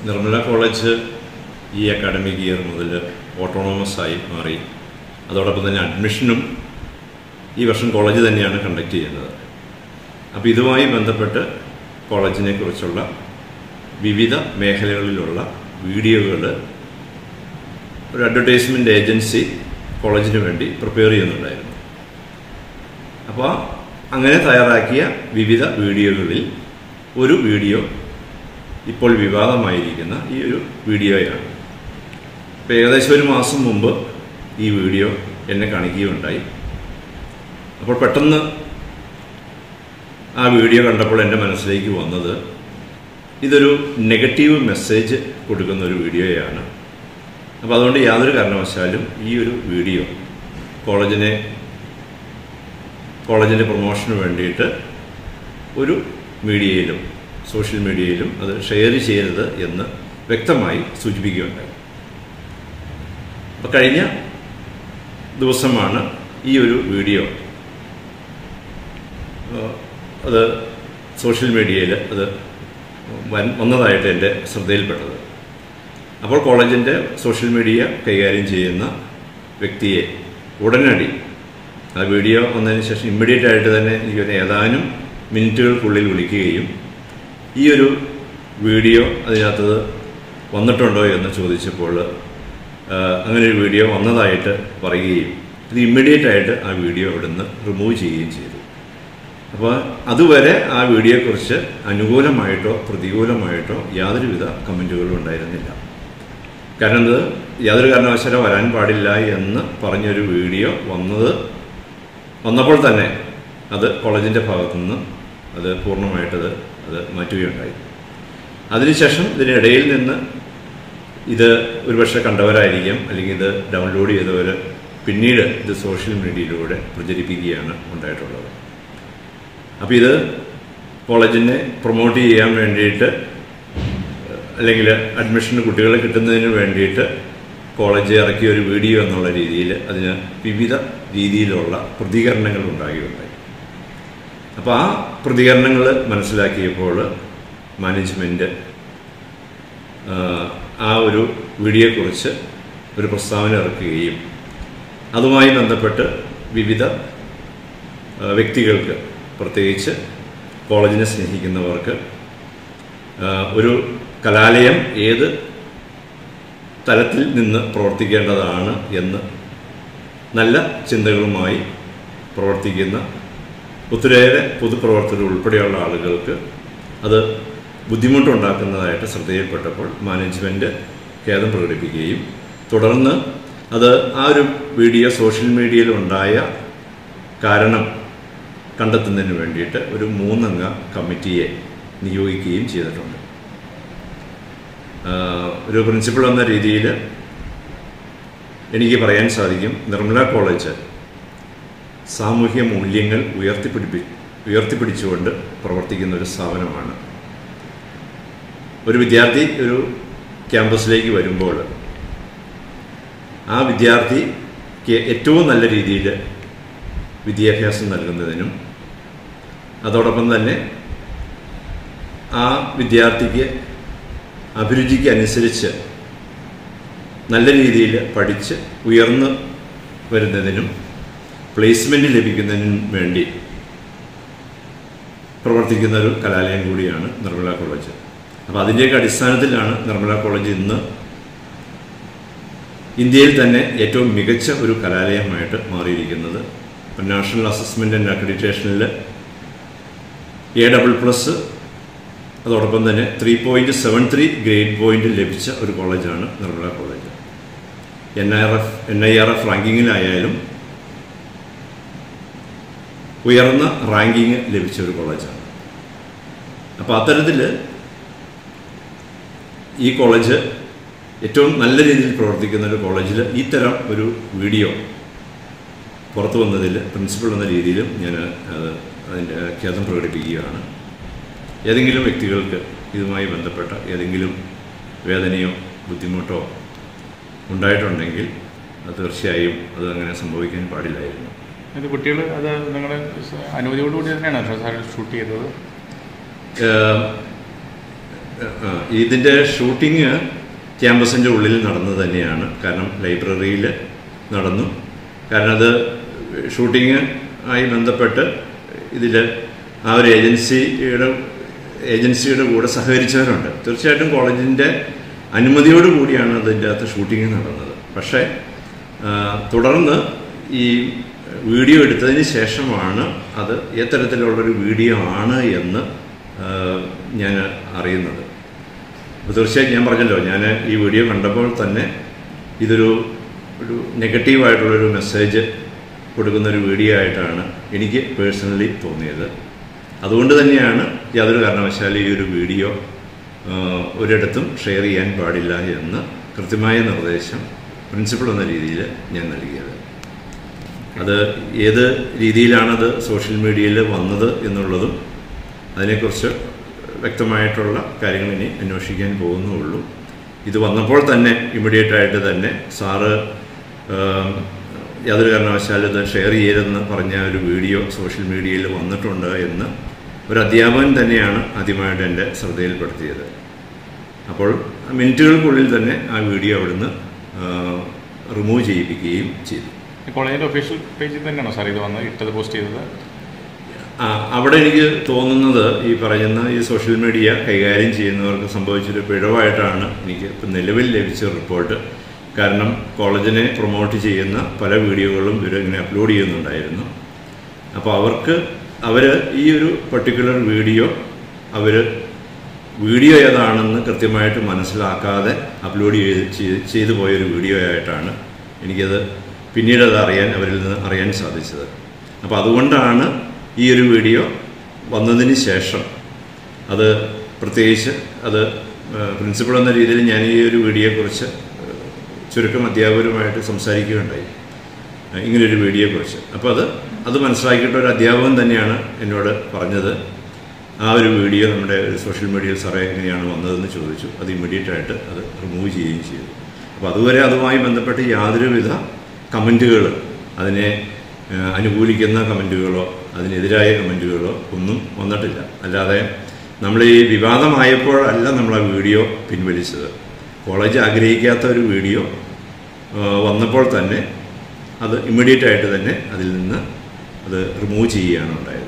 Nirmala college ഈ academic year മുതൽ autonomous ആയി മാറി അതോടൊപ്പം തന്നെ അഡ്മിഷനും ഈ വർഷം കോളേജ് തന്നെയാണ് കണ്ടക്ട് ചെയ്യുന്നത് അപ്പോൾ ഇതുമായി ബന്ധപ്പെട്ട് കോളേജിനെ കുറിച്ചുള്ള വിവിധ മേഖലകളിലുള്ള വീഡിയോകൾ ഒരു അഡ്വർടൈസ്മെൻ്റ് ഏജൻസി കോളേജിന് വേണ്ടി പ്രിപ്പയർ ചെയ്യുന്നുണ്ടായിരുന്നു അപ്പോൾ അങ്ങനെ തയ്യാറാക്കിയ വിവിധ വീഡിയോകളിൽ ഒരു വീഡിയോ ഇപ്പോൾ വിവാദമായിരിക്കുന്ന ഈ ഒരു വീഡിയോയാണ് ഇപ്പോൾ ഏകദേശം ഒരു മാസം മുമ്പ് ഈ വീഡിയോ എന്നെ കാണിക്കുകയുണ്ടായി അപ്പോൾ പെട്ടെന്ന് ആ വീഡിയോ കണ്ടപ്പോൾ എൻ്റെ മനസ്സിലേക്ക് വന്നത് ഇതൊരു നെഗറ്റീവ് മെസ്സേജ് കൊടുക്കുന്ന ഒരു വീഡിയോയാണ് അപ്പോൾ അതുകൊണ്ട് യാതൊരു കാരണവശാലും ഈ ഒരു വീഡിയോ കോളേജിനെ കോളേജിൻ്റെ പ്രൊമോഷന് വേണ്ടിയിട്ട് ഒരു മീഡിയയിലും സോഷ്യൽ മീഡിയയിലും അത് ഷെയർ ചെയ്യരുത് എന്ന് വ്യക്തമായി സൂചിപ്പിക്കുകയുണ്ടായി അപ്പോൾ കഴിഞ്ഞ ദിവസമാണ് ഈ ഒരു വീഡിയോ ഏഹ്, അത് സോഷ്യൽ മീഡിയയിൽ അത് വൻ- വന്നതായിട്ട് എൻ്റെ ശ്രദ്ധയിൽപ്പെട്ടത് അപ്പോൾ കോളേജിൻ്റെ സോഷ്യൽ മീഡിയ കൈകാര്യം ചെയ്യുന്ന വ്യക്തിയെ ഉടനടി ആ വീഡിയോ വന്നതിന് ശേഷം ഇമ്മീഡിയറ്റ് ആയിട്ട് തന്നെ എനിക്ക് ഏതാനും മിനിറ്റുകൾക്കുള്ളിൽ വിളിക്കുകയും ഈ ഒരു വീഡിയോ അതിനകത്ത് വന്നിട്ടുണ്ടോ എന്ന് ചോദിച്ചപ്പോൾ ആ, അങ്ങനെ ഒരു വീഡിയോ വന്നതായിട്ട് പറയുകയും ഇത് ഇമ്മീഡിയറ്റ് ആയിട്ട് ആ വീഡിയോ അവിടുന്ന് റിമൂവ് ചെയ്യുകയും ചെയ്തു അപ്പോൾ അതുവരെ ആ വീഡിയോയെക്കുറിച്ച് അനുകൂലമായിട്ടോ പ്രതികൂലമായിട്ടോ യാതൊരുവിധ കമൻറ്റുകളും ഉണ്ടായിരുന്നില്ല കാരണം ഇത് യാതൊരു കാരണവശാലും വരാൻ പാടില്ല എന്ന് പറഞ്ഞൊരു വീഡിയോ വന്നത് വന്നപ്പോൾ തന്നെ അത് കോളേജിൻ്റെ ഭാഗത്തുനിന്ന് അത് പൂർണ്ണമായിട്ടത് അത് മാറ്റുകയുണ്ടായി അതിനുശേഷം ഇതിനിടയിൽ നിന്ന് ഇത് ഒരുപക്ഷെ കണ്ടവരായിരിക്കാം അല്ലെങ്കിൽ ഇത് ഡൗൺലോഡ് ചെയ്തവർ പിന്നീട് ഇത് സോഷ്യൽ മീഡിയയിലൂടെ പ്രചരിപ്പിക്കുകയാണ് ഉണ്ടായിട്ടുള്ളത് അപ്പോൾ ഇത് കോളേജിനെ പ്രൊമോട്ട് ചെയ്യാൻ വേണ്ടിയിട്ട് അല്ലെങ്കിൽ അഡ്മിഷന് കുട്ടികളെ കിട്ടുന്നതിന് വേണ്ടിയിട്ട് കോളേജ് ഇറക്കിയ ഒരു വീഡിയോ എന്നുള്ള രീതിയിൽ അതിന് വിവിധ രീതിയിലുള്ള പ്രതികരണങ്ങൾ ഉണ്ടാകുകയുണ്ടായി അപ്പോൾ ആ പ്രതികരണങ്ങൾ മനസ്സിലാക്കിയപ്പോൾ മാനേജ്മെൻറ്റ് ആ ഒരു വീഡിയോയെക്കുറിച്ച് ഒരു പ്രസ്താവന ഇറക്കുകയും അതുമായി ബന്ധപ്പെട്ട് വിവിധ ആ, വ്യക്തികൾക്ക് പ്രത്യേകിച്ച് കോളേജിനെ സ്നേഹിക്കുന്നവർക്ക് ആ, ഒരു കലാലയം ഏത് തലത്തിൽ നിന്ന് പ്രവർത്തിക്കേണ്ടതാണ് എന്ന് നല്ല ചിന്തകളുമായി പ്രവർത്തിക്കുന്ന ഒത്തിരിയേറെ പൊതുപ്രവർത്തകർ ഉൾപ്പെടെയുള്ള ആളുകൾക്ക് അത് ബുദ്ധിമുട്ടുണ്ടാക്കുന്നതായിട്ട് ശ്രദ്ധയിൽപ്പെട്ടപ്പോൾ മാനേജ്മെൻറ്റ് ഖേദം പ്രകടിപ്പിക്കുകയും തുടർന്ന് അത് ആ ഒരു വീഡിയോ സോഷ്യൽ മീഡിയയിൽ ഉണ്ടായ കാരണം കണ്ടെത്തുന്നതിന് വേണ്ടിയിട്ട് ഒരു മൂന്നംഗ കമ്മിറ്റിയെ നിയോഗിക്കുകയും ചെയ്തിട്ടുണ്ട് ആഹ് ഒരു പ്രിൻസിപ്പൾ എന്ന രീതിയിൽ എനിക്ക് പറയാൻ സാധിക്കും നിർമ്മല കോളേജ് സാമൂഹ്യ മൂല്യങ്ങൾ ഉയർത്തിപ്പിടിപ്പി ഉയർത്തിപ്പിടിച്ചുകൊണ്ട് പ്രവർത്തിക്കുന്ന ഒരു സ്ഥാപനമാണ് ഒരു വിദ്യാർത്ഥി ഒരു ക്യാമ്പസിലേക്ക് വരുമ്പോൾ ആ വിദ്യാർത്ഥിക്ക് ഏറ്റവും നല്ല രീതിയിൽ വിദ്യാഭ്യാസം നൽകുന്നതിനും അതോടൊപ്പം തന്നെ ആ വിദ്യാർത്ഥിക്ക് അഭിരുചിക്ക് അനുസരിച്ച് നല്ല രീതിയിൽ പഠിച്ച് ഉയർന്നു വരുന്നതിനും പ്ലേസ്മെൻ്റ് ലഭിക്കുന്നതിനും വേണ്ടി പ്രവർത്തിക്കുന്ന ഒരു കലാലയം കൂടിയാണ് നിർമ്മല കോളേജ് അപ്പോൾ അതിൻ്റെയൊക്കെ അടിസ്ഥാനത്തിലാണ് നിർമ്മല കോളേജ് ഇന്ന് ഇന്ത്യയിൽ തന്നെ ഏറ്റവും മികച്ച ഒരു കലാലയമായിട്ട് മാറിയിരിക്കുന്നത് ഇപ്പം നാഷണൽ അസസ്മെൻ്റ് ആൻഡ് അക്രഡിറ്റേഷനിൽ എ ഡബിൾ പ്ലസ് അതോടൊപ്പം തന്നെ three point seven three grade point ലഭിച്ച ഒരു കോളേജാണ് Nirmala college N I R F N I R F റാങ്കിങ്ങിലായാലും ഉയർന്ന റാങ്കിങ് ലഭിച്ച ഒരു കോളേജാണ് അപ്പോൾ അത്തരത്തിൽ ഈ കോളേജ് ഏറ്റവും നല്ല രീതിയിൽ പ്രവർത്തിക്കുന്ന ഒരു കോളേജിൽ ഇത്തരം ഒരു വീഡിയോ പുറത്തു വന്നതിൽ പ്രിൻസിപ്പൾ എന്ന രീതിയിലും ഞാൻ അത് അതിൻ്റെ ഖേദം പ്രകടിപ്പിക്കുകയാണ് ഏതെങ്കിലും വ്യക്തികൾക്ക് ഇതുമായി ബന്ധപ്പെട്ട ഏതെങ്കിലും വേദനയോ ബുദ്ധിമുട്ടോ ഉണ്ടായിട്ടുണ്ടെങ്കിൽ അത് തീർച്ചയായും അത് അങ്ങനെ സംഭവിക്കാൻ പാടില്ലായിരുന്നു ഇത് കുട്ടികൾ അത് നിങ്ങളുടെ അനുമതിയോടുകൂടി തന്നെയാണ് സാർ ഷൂട്ട് ചെയ്തത് ഏഹ് ആ, ഇതിൻ്റെ ഷൂട്ടിങ് ക്യാമ്പസിൻ്റെ ഉള്ളിൽ നടന്നു തന്നെയാണ് കാരണം ലൈബ്രറിയിൽ നടന്നു കാരണം അത് ഷൂട്ടിങ് ആയി ബന്ധപ്പെട്ട് ഇതിൽ ആ ഒരു ഏജൻസിയുടെ ഏജൻസിയുടെ കൂടെ സഹകരിച്ചവരുണ്ട് തീർച്ചയായിട്ടും കോളേജിൻ്റെ അനുമതിയോട് കൂടിയാണ് അതിൻ്റെ അകത്ത് ഷൂട്ടിങ് നടന്നത് പക്ഷേ ആ, തുടർന്ന് ഈ വീഡിയോ എടുത്തതിന് ശേഷമാണ് അത് എത്തരത്തിലുള്ളൊരു വീഡിയോ ആണ് എന്ന് ആ, ഞാൻ അറിയുന്നത് അപ്പോൾ തീർച്ചയായും ഞാൻ പറഞ്ഞല്ലോ ഞാൻ ഈ വീഡിയോ കണ്ടപ്പോൾ തന്നെ ഇതൊരു ഒരു നെഗറ്റീവായിട്ടുള്ളൊരു മെസ്സേജ് കൊടുക്കുന്ന ഒരു വീഡിയോ ആയിട്ടാണ് എനിക്ക് പേഴ്സണലി തോന്നിയത് അതുകൊണ്ട് തന്നെയാണ് യാതൊരു കാരണവശാലും ഈ ഒരു വീഡിയോ ആ, ഒരിടത്തും ഷെയർ ചെയ്യാൻ പാടില്ല എന്ന് കൃത്യമായ നിർദ്ദേശം പ്രിൻസിപ്പൾ എന്ന രീതിയിൽ ഞാൻ നൽകിയത് അത് ഏത് രീതിയിലാണത് സോഷ്യൽ മീഡിയയിൽ വന്നത് എന്നുള്ളതും അതിനെക്കുറിച്ച് വ്യക്തമായിട്ടുള്ള കാര്യങ്ങൾ ഇനി അന്വേഷിക്കാൻ പോകുന്നുള്ളൂ ഇത് വന്നപ്പോൾ തന്നെ ഇമ്മീഡിയറ്റ് ആയിട്ട് തന്നെ സാറ് ആം, യാതൊരു കാരണവശാലും ഇത് ഷെയർ ചെയ്യരുതെന്ന് പറഞ്ഞ ഒരു വീഡിയോ സോഷ്യൽ മീഡിയയിൽ വന്നിട്ടുണ്ട് എന്ന് ഒരു അധ്യാപകൻ തന്നെയാണ് ആദ്യമായിട്ട് എൻ്റെ ശ്രദ്ധയിൽപ്പെടുത്തിയത് അപ്പോൾ മിനിറ്റുകൾക്കുള്ളിൽ തന്നെ ആ വീഡിയോ അവിടുന്ന് റിമൂവ് ചെയ്യിപ്പിക്കുകയും ചെയ്തു കോളേജിന്റെ ഒഫീഷ്യൽ പേജിൽ തന്നെയാണോ സാർ ഇത് വന്ന് ഇട്ടത് പോസ്റ്റ് ചെയ്തത് ആ, അവിടെ എനിക്ക് തോന്നുന്നത് ഈ പറയുന്ന ഈ സോഷ്യൽ മീഡിയ കൈകാര്യം ചെയ്യുന്നവർക്ക് സംഭവിച്ചൊരു പിഴവായിട്ടാണ് എനിക്ക് ഇപ്പം നിലവിൽ ലഭിച്ച റിപ്പോർട്ട് കാരണം കോളേജിനെ പ്രൊമോട്ട് ചെയ്യുന്ന പല വീഡിയോകളും ഇവർ ഇങ്ങനെ അപ്ലോഡ് ചെയ്യുന്നുണ്ടായിരുന്നു അപ്പോൾ അവർക്ക് അവർ ഈ ഒരു പർട്ടിക്കുലർ വീഡിയോ അവർ വീഡിയോ ഏതാണെന്ന് കൃത്യമായിട്ട് മനസ്സിലാക്കാതെ അപ്ലോഡ് ചെയ്ത് ചെയ്ത് ചെയ്തു പോയൊരു വീഡിയോ ആയിട്ടാണ് എനിക്കത് പിന്നീട് അത് അറിയാൻ അവരിൽ നിന്ന് അറിയാൻ സാധിച്ചത് അപ്പോൾ അതുകൊണ്ടാണ് ഈ ഒരു വീഡിയോ വന്നതിന് ശേഷം അത് പ്രത്യേകിച്ച് അത് പ്രിൻസിപ്പൾ എന്ന രീതിയിൽ ഞാൻ ഈ ഒരു വീഡിയോയെക്കുറിച്ച് ചുരുക്കം അധ്യാപകരുമായിട്ട് സംസാരിക്കുകയുണ്ടായി ഏഹ് ഇങ്ങനൊരു വീഡിയോയെക്കുറിച്ച് അപ്പോൾ അത് അത് മനസ്സിലാക്കിയിട്ട് ഒരു അധ്യാപകൻ തന്നെയാണ് എന്നോട് പറഞ്ഞത് ആ ഒരു വീഡിയോ നമ്മുടെ ഒരു സോഷ്യൽ മീഡിയയിൽ സാറേ എങ്ങനെയാണ് വന്നതെന്ന് ചോദിച്ചു അത് ഇമ്മീഡിയറ്റ് ആയിട്ട് അത് റിമൂവ് ചെയ്യുകയും ചെയ്തു അപ്പോൾ അതുവരെ അതുമായി ബന്ധപ്പെട്ട് യാതൊരുവിധ കമൻറ്റുകൾ അതിനെ ഏഹ്, അനുകൂലിക്കുന്ന കമൻറ്റുകളോ അതിനെതിരായ കമൻറ്റുകളോ ഒന്നും വന്നിട്ടില്ല അല്ലാതെ നമ്മൾ ഈ വിവാദമായപ്പോഴല്ല നമ്മൾ ആ വീഡിയോ പിൻവലിച്ചത് കോളേജ് ആഗ്രഹിക്കാത്ത ഒരു വീഡിയോ ഏഹ്, വന്നപ്പോൾ തന്നെ അത് ഇമ്മീഡിയറ്റ് ആയിട്ട് തന്നെ അതിൽ നിന്ന് അത് റിമൂവ് ചെയ്യുകയാണ് ഉണ്ടായത്